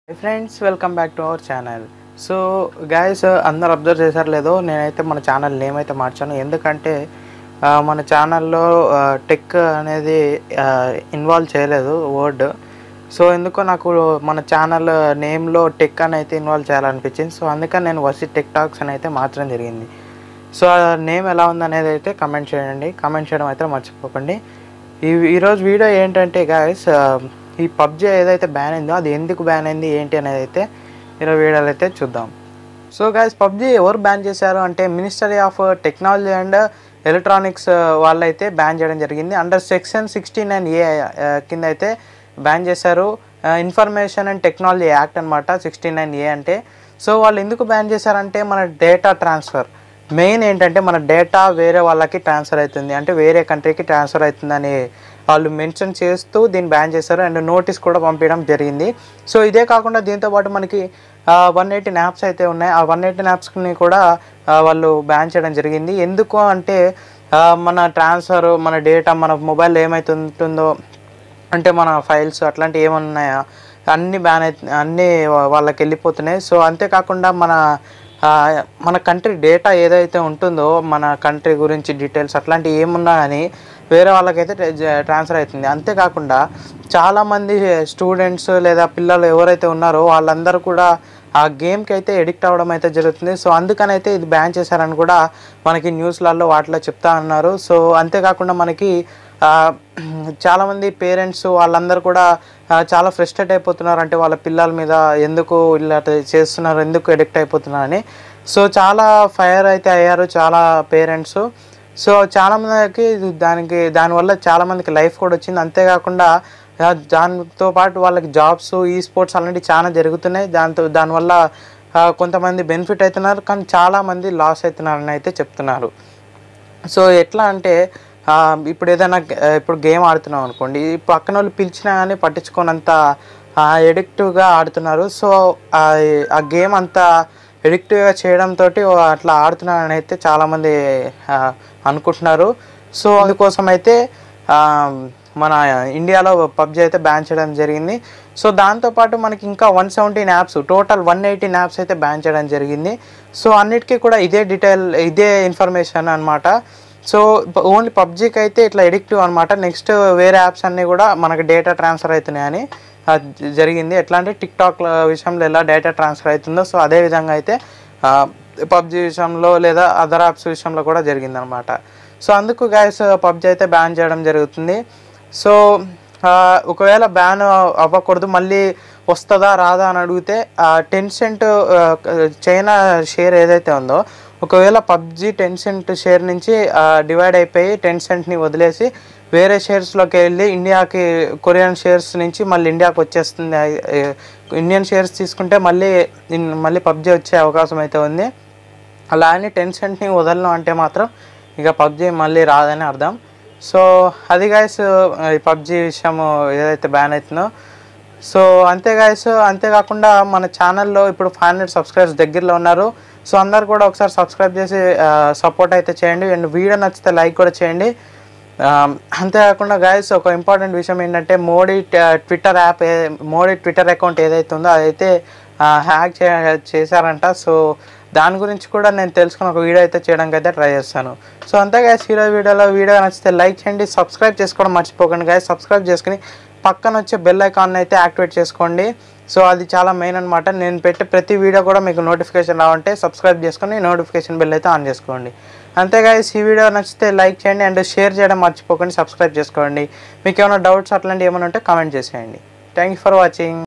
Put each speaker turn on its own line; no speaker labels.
friends welcome back to our channel so guys అందరు observe చేశారు లేదో నేనైతే మన ఛానల్ నేమ్ అయితే మార్చాను ఎందుకంటే ఆ, మన ఛానల్లో టెక్ అనేది ఇన్వాల్వ్ చేయలేదు వర్డ్ సో ఎందుకో నాకు మన ఛానల్ నేమ్లో టెక్ అని అయితే ఇన్వాల్వ్ చేయాలనిపించింది సో అందుకని నేను వసి టెక్ టాక్స్ అని అయితే మార్చడం జరిగింది సో ఆ నేమ్ ఎలా ఉందనేది అయితే కమెంట్ చేయండి కమెంట్ చేయడం అయితే మర్చిపోకండి ఈ ఈరోజు వీడియో ఏంటంటే గాయస్ ఈ పబ్జి ఏదైతే బ్యాన్ అయిందో అది ఎందుకు బ్యాన్ అయింది ఏంటి అనేది అయితే ఈరోజు వీడియోలో అయితే చూద్దాం సో గాయస్ పబ్జి ఎవరు బ్యాన్ చేశారు అంటే ministry of technology and electronics వాళ్ళైతే బ్యాన్ చేయడం జరిగింది under section sixty nine A కింద అయితే బ్యాన్ చేశారు ఇన్ఫర్మేషన్ అండ్ టెక్నాలజీ యాక్ట్ అనమాట సిక్స్టీ నైన్ ఏ అంటే సో వాళ్ళు ఎందుకు బ్యాన్ చేశారంటే మన డేటా ట్రాన్స్ఫర్ మెయిన్ ఏంటంటే మన డేటా వేరే వాళ్ళకి ట్రాన్స్ఫర్ అవుతుంది అంటే వేరే కంట్రీకి ట్రాన్స్ఫర్ అవుతుందని వాళ్ళు మెన్షన్ చేస్తూ దీన్ని బ్యాన్ చేశారు అండ్ నోటీస్ కూడా పంపించడం జరిగింది సో ఇదే కాకుండా దీంతో పాటు మనకి వన్ ఎయిటీ న్యాప్స్ అయితే ఉన్నాయి ఆ వన్ ఎయిటీ న్యాప్స్ని కూడా ఆ, వాళ్ళు బ్యాన్ చేయడం జరిగింది ఎందుకు అంటే ఆ, మన ట్రాన్స్ఫర్ మన డేటా మన మొబైల్ ఏమైతే ఉంటుందో అంటే మన ఫైల్స్ అట్లాంటివి ఏమైనా ఉన్నాయా అన్నీ బ్యాన్ అయితే అన్నీ వా- వాళ్ళకి వెళ్ళిపోతున్నాయి సో అంతేకాకుండా మన ఆ, మన కంట్రీ డేటా ఏదైతే ఉంటుందో మన కంట్రీ గురించి డీటెయిల్స్ అట్లాంటివి ఏమున్నా కానీ వేరే వాళ్ళకైతే ట్రా- ట్రాన్స్ఫర్ అవుతుంది అంతేకాకుండా చాలామంది స్టూడెంట్స్ లేదా పిల్లలు ఎవరైతే ఉన్నారో వాళ్ళందరూ కూడా ఆ గేమ్కి అయితే ఎడిక్ట్ అవ్వడం అయితే జరుగుతుంది సో అందుకని అయితే ఇది బ్యాన్ చేశారని కూడా మనకి న్యూస్లలో వాటిలో చెప్తా ఉన్నారు సో అంతేకాకుండా మనకి ఆ, చాలామంది పేరెంట్స్ వాళ్ళందరూ కూడా ఆ, చాలా ఫ్రస్ట్రేట్ అయిపోతున్నారు అంటే వాళ్ళ పిల్లల మీద ఎందుకు ఇలా చేస్తున్నారు ఎందుకు ఎడిక్ట్ అయిపోతున్నారు అని సో చాలా ఫైర్ అయితే అయ్యారు చాలా పేరెంట్స్ సో చాలామందికి దానికి దానివల్ల చాలామందికి లైఫ్ కూడా వచ్చింది అంతేకాకుండా ఆ, దానితో పాటు వాళ్ళకి జాబ్స్ ఈ స్పోర్ట్స్ అలాంటివి చాలా జరుగుతున్నాయి దాంతో దానివల్ల ఆ, కొంతమంది బెనిఫిట్ అవుతున్నారు కానీ చాలామంది లాస్ అవుతున్నారని అయితే చెప్తున్నారు సో ఎట్లా అంటే ఆ, ఇప్పుడు ఏదైనా గ- ఇప్పుడు గేమ్ ఆడుతున్నాం అనుకోండి ఈ పక్కన వాళ్ళు పిలిచినా కానీ పట్టించుకోనంత ఎడిక్టివ్గా ఆడుతున్నారు సో ఆ ఆ గేమ్ అంత ఎడిక్టివ్గా చేయడంతో అట్లా ఆడుతున్నారని అయితే చాలామంది ఆ, అనుకుంటున్నారు సో అందుకోసం అయితే ఆ, మన ఇండియాలో పబ్జి అయితే బ్యాన్ చేయడం జరిగింది సో దాంతోపాటు మనకి ఇంకా one seventeen apps total one eighteen apps అయితే బ్యాన్ చేయడం జరిగింది సో అన్నిటికీ కూడా ఇదే డీటెయిల్ ఇదే ఇన్ఫర్మేషన్ అనమాట సో ఓన్లీ పబ్జికి అయితే ఇట్లా ఎడిక్టివ్ అనమాట నెక్స్ట్ వేరే యాప్స్ అన్నీ కూడా మనకి డేటా ట్రాన్స్ఫర్ అవుతున్నాయని ఆ, జ- జరిగింది ఎట్లా అంటే టిక్ టాక్ విషయంలో ఎలా డేటా ట్రాన్స్ఫర్ అవుతుందో సో అదే విధంగా అయితే పబ్జి విషయంలో లేదా అదర్ యాప్స్ విషయంలో కూడా జరిగిందనమాట సో అందుకు గ్యాస్ పబ్జి అయితే బ్యాన్ చేయడం జరుగుతుంది సో ఆ, ఒకవేళ బ్యాన్ అవ్వకూడదు మళ్ళీ వస్తుందా రాదా అని అడిగితే టెన్ సెంట్ చైనా షేర్ ఏదైతే ఉందో ఒకవేళ పబ్జి టెన్ సెంట్ షేర్ నుంచి డివైడ్ అయిపోయి టెన్ సెంట్ని వదిలేసి వేరే షేర్స్లోకి వెళ్ళి ఇండియాకి కొరియన్ షేర్స్ నుంచి మళ్ళీ ఇండియాకి వచ్చేస్తుంది ఆ, ఏ, ఇండియన్ షేర్స్ తీసుకుంటే మళ్ళీ ఇన్- మళ్ళీ పబ్జి వచ్చే అవకాశం అయితే ఉంది అలా అని టెన్ సెంట్ని వదలను అంటే మాత్రం ఇక పబ్జి మళ్ళీ రాదని అర్థం సో అది గాయస్ ఈ పబ్జి విషయం ఏదైతే బ్యాన్ అవుతుందో సో అంతే గాయస్ అంతేకాకుండా మన ఛానల్లో ఇప్పుడు ఫైవ్ హండ్రెడ్ సబ్స్క్రైబర్స్ దగ్గరలో ఉన్నారు సో అందరు కూడా ఒకసారి సబ్స్క్రైబ్ చేసి సపోర్ట్ అయితే చేయండి అండ్ వీడియో నచ్చితే లైక్ కూడా చేయండి ఆ, అంతేకాకుండా గాయస్ ఒక ఇంపార్టెంట్ విషయం ఏంటంటే మోడీ ట- ట్విట్టర్ యాప్ ఏ మోడీ ట్విట్టర్ అకౌంట్ ఏదైతే ఉందో అదైతే ఆ, హ్యాక్ చే చేశారంట సో దాని గురించి కూడా నేను తెలుసుకుని ఒక వీడియో అయితే చేయడానికి అయితే ట్రై చేస్తాను సో అంతే గాయస్ ఈరోజు వీడియోలో వీడియో నచ్చితే లైక్ చేయండి సబ్స్క్రైబ్ చేసుకోవడం మర్చిపోకండి గాయస్ సబ్స్క్రైబ్ చేసుకుని పక్కన వచ్చే బెల్ ఐకాన్ అయితే యాక్టివేట్ చేసుకోండి సో అది చాలా మెయిన్ అనమాట నేను పెట్టే ప్రతి వీడియో కూడా మీకు నోటిఫికేషన్ రావంటే సబ్స్క్రైబ్ చేసుకొని నోటిఫికేషన్ బెల్ అయితే ఆన్ చేసుకోండి అంతేగా ఈ వీడియో నచ్చితే లైక్ చేయండి అండ్ షేర్ చేయడం మర్చిపోకండి సబ్స్క్రైబ్ చేసుకోండి మీకు ఏమైనా డౌట్స్ అట్లాంటివి ఏమైనా ఉంటే కామెంట్ చేసేయండి థ్యాంక్ యూ ఫర్ వాచింగ్